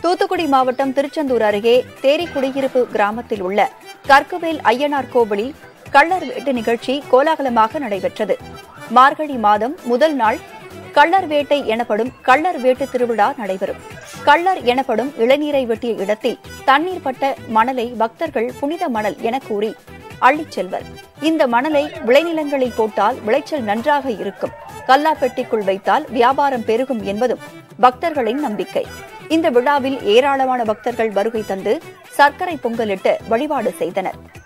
தூத்துக்குடி மாவட்டம் திருச்செந்தூர் அருகே தேரி குடியிருப்பு கிராமத்தில் உள்ள கற்குவேல் ஐயனார் கோவிலில் கள்ளர் வேட்டு நிகழ்ச்சி கோலாகலமாக நடைபெற்றது மார்கழி மாதம் முதல் நாள் கள்ளர் வேட்டை எனப்படும் கள்ளர் வேட்டு திருவிழா நடைபெறும் கள்ளர் எனப்படும் இளநீரை வெட்டிய இடத்தில் தண்ணீர் பட்ட மணலை பக்தர்கள் புனித மணல் என கூறி அள்ளிச் செல்வர் இந்த மணலை விளைநிலங்களில் போட்டால் விளைச்சல் நன்றாக இருக்கும் கல்லாப்பெட்டிக்குள் வைத்தால் வியாபாரம் பெருகும் என்பதும் பக்தர்களின் நம்பிக்கை இந்த விழாவில் ஏராளமான பக்தர்கள் வருகை தந்து சர்க்கரை பொங்கலிட்டு வழிபாடு செய்தனர்